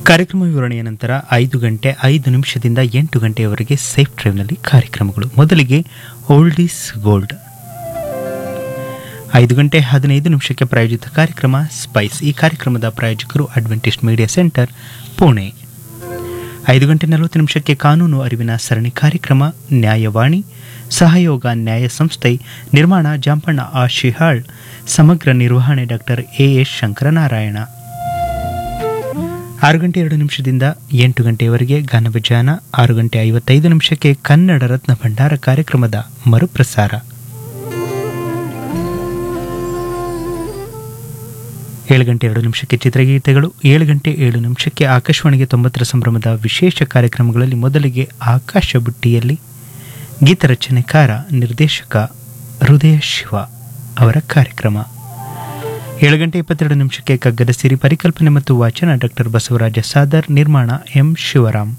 ಕಾರ್ಯಕ್ರಮ ವಿವರಣೆಯ ನಂತರ ಐದು ಗಂಟೆ ಐದು ನಿಮಿಷದಿಂದ ಎಂಟು ಗಂಟೆಯವರೆಗೆ ಸೇಫ್ ಡ್ರೈವ್ನಲ್ಲಿ ಕಾರ್ಯಕ್ರಮಗಳು ಮೊದಲಿಗೆ ಓಲ್ಡ್ ಈಸ್ ಗೋಲ್ಡ್ ಐದು ಗಂಟೆ ಹದಿನೈದು ನಿಮಿಷಕ್ಕೆ ಪ್ರಾಯೋಜಿತ ಕಾರ್ಯಕ್ರಮ ಸ್ಪೈಸ್ ಈ ಕಾರ್ಯಕ್ರಮದ ಪ್ರಾಯೋಜಕರು ಅಡ್ವೆಂಟಿಸ್ಟ್ ಮೀಡಿಯಾ ಸೆಂಟರ್ ಪುಣೆ ಐದು ಗಂಟೆ ನಲವತ್ತು ನಿಮಿಷಕ್ಕೆ ಕಾನೂನು ಅರಿವಿನ ಸರಣಿ ಕಾರ್ಯಕ್ರಮ ನ್ಯಾಯವಾಣಿ ಸಹಯೋಗ ನ್ಯಾಯ ಸಂಸ್ಥೆ ನಿರ್ಮಾಣ ಜಾಂಪಣ್ಣ ಆ ಶಿಹಾಳ್ ಸಮಗ್ರ ನಿರ್ವಹಣೆ ಡಾಕ್ಟರ್ ಎ ಎಸ್ ಶಂಕರನಾರಾಯಣ ಆರು ಗಂಟೆ ಎರಡು ನಿಮಿಷದಿಂದ ಎಂಟು ಗಂಟೆಯವರೆಗೆ ಗಾನವಿಜಾನ ಆರು ಗಂಟೆ ಐವತ್ತೈದು ನಿಮಿಷಕ್ಕೆ ಕನ್ನಡ ರತ್ನ ಭಂಡಾರ ಕಾರ್ಯಕ್ರಮದ ಮರುಪ್ರಸಾರ ಏಳು ಗಂಟೆ ಎರಡು ನಿಮಿಷಕ್ಕೆ ಚಿತ್ರಗೀತೆಗಳು ಏಳು ಗಂಟೆ ಏಳು ನಿಮಿಷಕ್ಕೆ ಆಕಾಶವಾಣಿಗೆ ತೊಂಬತ್ತರ ಸಂಭ್ರಮದ ವಿಶೇಷ ಕಾರ್ಯಕ್ರಮಗಳಲ್ಲಿ ಮೊದಲಿಗೆ ಆಕಾಶ ಬುಟ್ಟಿಯಲ್ಲಿ ಗೀತರಚನೆಕಾರ ನಿರ್ದೇಶಕ ಹೃದಯ ಶಿವ ಅವರ ಕಾರ್ಯಕ್ರಮ ಏಳು ಗಂಟೆ ಇಪ್ಪತ್ತೆರಡು ನಿಮಿಷಕ್ಕೆ ಕಗ್ಗದ ಸಿರಿ ಪರಿಕಲ್ಪನೆ ಮತ್ತು ವಾಚನ ಡಾಕ್ಟರ್ ಬಸವರಾಜ ಸಾದರ್ ನಿರ್ಮಾಣ ಎಂ ಶಿವರಾಮ್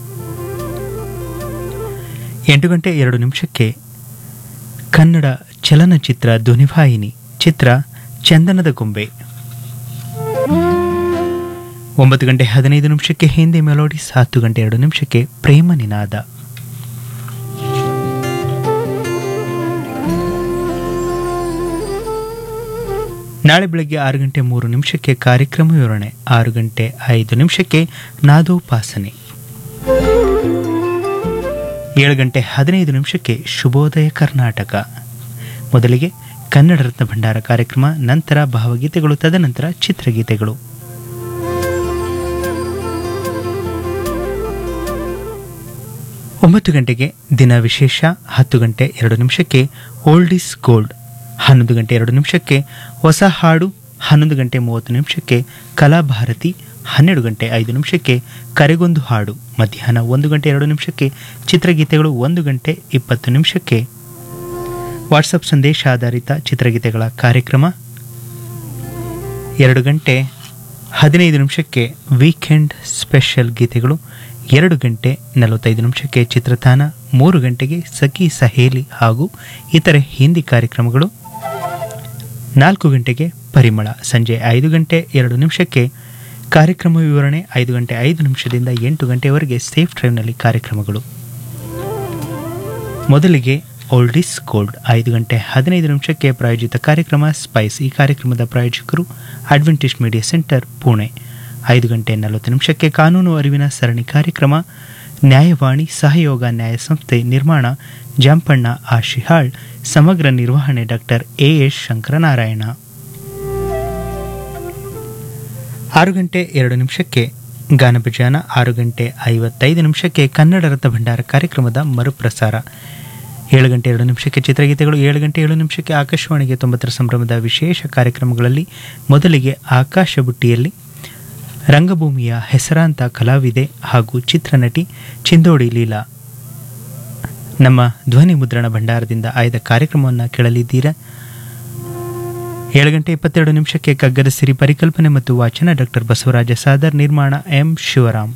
ಎಂಟು ಗಂಟೆ ಎರಡು ನಿಮಿಷಕ್ಕೆ ಕನ್ನಡ ಚಲನಚಿತ್ರ ಧ್ವನಿವಾಹಿನಿ ಚಿತ್ರ ಚಂದನದ ಗೊಂಬೆ ಒಂಬತ್ತು ಗಂಟೆ ಹದಿನೈದು ನಿಮಿಷಕ್ಕೆ ಹಿಂದಿ ಮೆಲೋಡಿಸ್ ಹತ್ತು ಗಂಟೆ ಎರಡು ನಿಮಿಷಕ್ಕೆ ಪ್ರೇಮ ನಿನಾದ ನಾಳೆ ಬೆಳಗ್ಗೆ ಆರು ಗಂಟೆ ಮೂರು ನಿಮಿಷಕ್ಕೆ ಕಾರ್ಯಕ್ರಮ ವಿವರಣೆ ಆರು ಗಂಟೆ ಐದು ನಿಮಿಷಕ್ಕೆ ನಾದೋಪಾಸನೆ ಏಳು ಗಂಟೆ ಹದಿನೈದು ನಿಮಿಷಕ್ಕೆ ಶುಭೋದಯ ಕರ್ನಾಟಕ ಮೊದಲಿಗೆ ಕನ್ನಡ ರತ್ನ ಭಂಡಾರ ಕಾರ್ಯಕ್ರಮ ನಂತರ ಭಾವಗೀತೆಗಳು ತದನಂತರ ಚಿತ್ರಗೀತೆಗಳು ಒಂಬತ್ತು ಗಂಟೆಗೆ ದಿನ ವಿಶೇಷ ಹತ್ತು ಗಂಟೆ ಎರಡು ನಿಮಿಷಕ್ಕೆ ಓಲ್ಡ್ ಈಸ್ ಗೋಲ್ಡ್ ಹನ್ನೊಂದು ಗಂಟೆ ಎರಡು ನಿಮಿಷಕ್ಕೆ ಹೊಸ ಹಾಡು ಹನ್ನೊಂದು ಗಂಟೆ ಮೂವತ್ತು ನಿಮಿಷಕ್ಕೆ ಕಲಾಭಾರತಿ ಹನ್ನೆರಡು ಗಂಟೆ ಐದು ನಿಮಿಷಕ್ಕೆ ಕರೆಗೊಂದು ಹಾಡು ಮಧ್ಯಾಹ್ನ ಒಂದು ಗಂಟೆ ಎರಡು ನಿಮಿಷಕ್ಕೆ ಚಿತ್ರಗೀತೆಗಳು ಒಂದು ಗಂಟೆ ಇಪ್ಪತ್ತು ನಿಮಿಷಕ್ಕೆ ವಾಟ್ಸಪ್ ಸಂದೇಶ ಆಧಾರಿತ ಚಿತ್ರಗೀತೆಗಳ ಕಾರ್ಯಕ್ರಮ ಎರಡು ಗಂಟೆ ಹದಿನೈದು ನಿಮಿಷಕ್ಕೆ ವೀಕೆಂಡ್ ಸ್ಪೆಷಲ್ ಗೀತೆಗಳು ಎರಡು ಗಂಟೆ ನಲವತ್ತೈದು ನಿಮಿಷಕ್ಕೆ ಚಿತ್ರತಾನ ಮೂರು ಗಂಟೆಗೆ ಸಖಿ ಸಹೇಲಿ ಹಾಗೂ ಇತರೆ ಹಿಂದಿ ಕಾರ್ಯಕ್ರಮಗಳು ನಾಲ್ಕು ಗಂಟೆಗೆ ಪರಿಮಳ ಸಂಜೆ ಐದು ಗಂಟೆ ಎರಡು ನಿಮಿಷಕ್ಕೆ ಕಾರ್ಯಕ್ರಮ ವಿವರಣೆ ಐದು ಗಂಟೆ ಐದು ನಿಮಿಷದಿಂದ ಎಂಟು ಗಂಟೆಯವರೆಗೆ ಸೇಫ್ ಡ್ರೈವ್ನಲ್ಲಿ ಕಾರ್ಯಕ್ರಮಗಳು ಮೊದಲಿಗೆ ಓಲ್ಡ್ ಇಸ್ ಗೋಲ್ಡ್ ಐದು ಗಂಟೆ ಹದಿನೈದು ನಿಮಿಷಕ್ಕೆ ಪ್ರಾಯೋಜಿತ ಕಾರ್ಯಕ್ರಮ ಸ್ಪೈಸ್ ಈ ಕಾರ್ಯಕ್ರಮದ ಪ್ರಾಯೋಜಕರು ಅಡ್ವೆಂಟಿಸ್ಟ್ ಮೀಡಿಯಾ ಸೆಂಟರ್ ಪುಣೆ ಐದು ಗಂಟೆ ನಲವತ್ತು ನಿಮಿಷಕ್ಕೆ ಕಾನೂನು ಅರಿವಿನ ಸರಣಿ ಕಾರ್ಯಕ್ರಮ ನ್ಯಾಯವಾಣಿ ಸಹಯೋಗ ನ್ಯಾಯ ಸಂಸ್ಥೆ ನಿರ್ಮಾಣ ಜಾಂಪಣ್ಣ ಆ ಶಿಹಾಳ್ ಸಮಗ್ರ ನಿರ್ವಹಣೆ ಡಾಕ್ಟರ್ ಎ ಎಸ್ ಶಂಕರನಾರಾಯಣ ಆರು ಗಂಟೆ ಎರಡು ನಿಮಿಷಕ್ಕೆ ಗಾನಭಜಾನ ಆರು ಗಂಟೆ ಐವತ್ತೈದು ನಿಮಿಷಕ್ಕೆ ಕನ್ನಡ ರತ್ನ ಭಂಡಾರ ಕಾರ್ಯಕ್ರಮದ ಮರುಪ್ರಸಾರ ಏಳು ಗಂಟೆ ಎರಡು ನಿಮಿಷಕ್ಕೆ ಚಿತ್ರಗೀತೆಗಳು ಏಳು ಗಂಟೆ ಏಳು ನಿಮಿಷಕ್ಕೆ ಆಕಾಶವಾಣಿಗೆ ತೊಂಬತ್ತರ ಸಂಭ್ರಮದ ವಿಶೇಷ ಕಾರ್ಯಕ್ರಮಗಳಲ್ಲಿ ಮೊದಲಿಗೆ ಆಕಾಶ ಬುಟ್ಟಿಯಲ್ಲಿ ರಂಗಭೂಮಿಯ ಹೆಸರಾಂತ ಕಲಾವಿದೆ ಹಾಗೂ ಚಿತ್ರನಟಿ ಚಿಂದೋಡಿ ಲೀಲಾ ನಮ್ಮ ಧ್ವನಿ ಮುದ್ರಣ ಭಂಡಾರದಿಂದ ಆಯ್ದ ಕಾರ್ಯಕ್ರಮವನ್ನು ಕೇಳಲಿದ್ದೀರಾ ಏಳು ಗಂಟೆ ಇಪ್ಪತ್ತೆರಡು ನಿಮಿಷಕ್ಕೆ ಕಗ್ಗದ ಸಿರಿ ಪರಿಕಲ್ಪನೆ ಮತ್ತು ವಾಚನ ಡಾಕ್ಟರ್ ಬಸವರಾಜ ಸಾದರ್ ನಿರ್ಮಾಣ ಎಂ ಶಿವರಾಮ್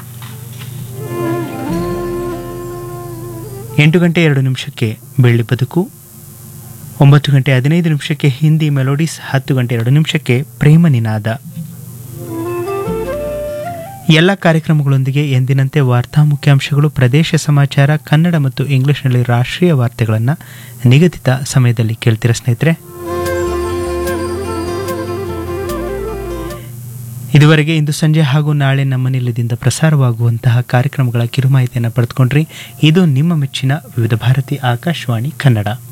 ಎಂಟು ಗಂಟೆ ಎರಡು ನಿಮಿಷಕ್ಕೆ ಬೆಳ್ಳಿ ಬದುಕು ಒಂಬತ್ತು ಗಂಟೆ ಹದಿನೈದು ನಿಮಿಷಕ್ಕೆ ಹಿಂದಿ ಮೆಲೋಡಿಸ್ ಹತ್ತು ಗಂಟೆ ಎರಡು ನಿಮಿಷಕ್ಕೆ ಪ್ರೇಮ ನಿನಾದ ಎಲ್ಲ ಕಾರ್ಯಕ್ರಮಗಳೊಂದಿಗೆ ಎಂದಿನಂತೆ ವಾರ್ತಾ ಮುಖ್ಯಾಂಶಗಳು ಪ್ರದೇಶ ಸಮಾಚಾರ ಕನ್ನಡ ಮತ್ತು ಇಂಗ್ಲಿಷ್ನಲ್ಲಿ ರಾಷ್ಟ್ರೀಯ ವಾರ್ತೆಗಳನ್ನು ನಿಗದಿತ ಸಮಯದಲ್ಲಿ ಕೇಳ್ತೀರ ಸ್ನೇಹಿತರೆ ಇದುವರೆಗೆ ಇಂದು ಸಂಜೆ ಹಾಗೂ ನಾಳೆ ನಮ್ಮ ನಿಲಯದಿಂದ ಪ್ರಸಾರವಾಗುವಂತಹ ಕಾರ್ಯಕ್ರಮಗಳ ಕಿರುಮಾಹಿತಿಯನ್ನು ಪಡೆದುಕೊಂಡ್ರಿ ಇದು ನಿಮ್ಮ ಮೆಚ್ಚಿನ ವಿವಿಧ ಭಾರತಿ ಆಕಾಶವಾಣಿ ಕನ್ನಡ